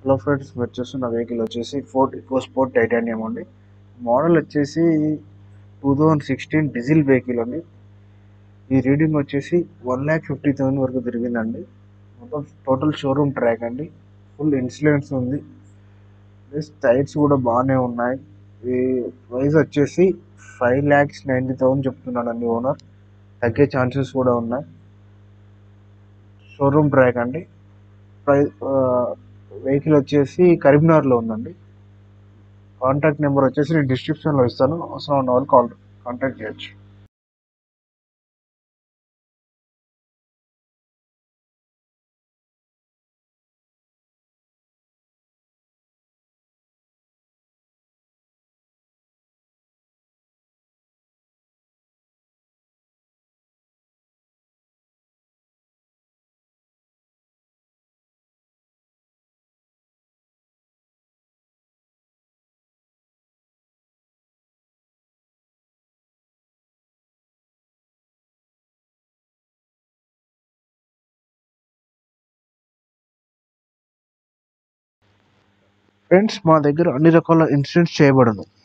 hello friends మీరు చూస్తున్న vehicle వచ్చేసి ఫోర్డ్ ఈకో స్పోర్ట్ టైటానియం అండి మోడల్ వచ్చేసి two thousand sixteen diesel vehicle అండి ఈ రీడింగ్ వచ్చేసి వన్ ల్యాక్ ఫిఫ్టీ థౌసండ్ వరకు తిరిగిందండి మొత్తం టోటల్ షోరూమ్ ట్రాక్ అండి ఫుల్ ఇన్సూరెన్స్ ఉంది ప్లస్ టైర్స్ కూడా బాగానే ఉన్నాయి ఈ ప్రైస్ వచ్చేసి ఫైవ్ ల్యాక్స్ నైంటీ థౌసండ్ చెప్తున్నాడండి ఓనర్ తగ్గే ఛాన్సెస్ కూడా ఉన్నాయి షోరూమ్ ట్రాక్ అండి ప్రై వెహికల్ వచ్చేసి కరీంనగర్లో ఉందండి కాంటాక్ట్ నెంబర్ వచ్చేసి నేను డిస్క్రిప్షన్లో ఇస్తాను అవసరం ఉన్న వాళ్ళు కాల్ కాంటాక్ట్ చేయొచ్చు ఫ్రెండ్స్ మా దగ్గర అన్ని రకాల ఇన్సూరెన్స్ చేయబడను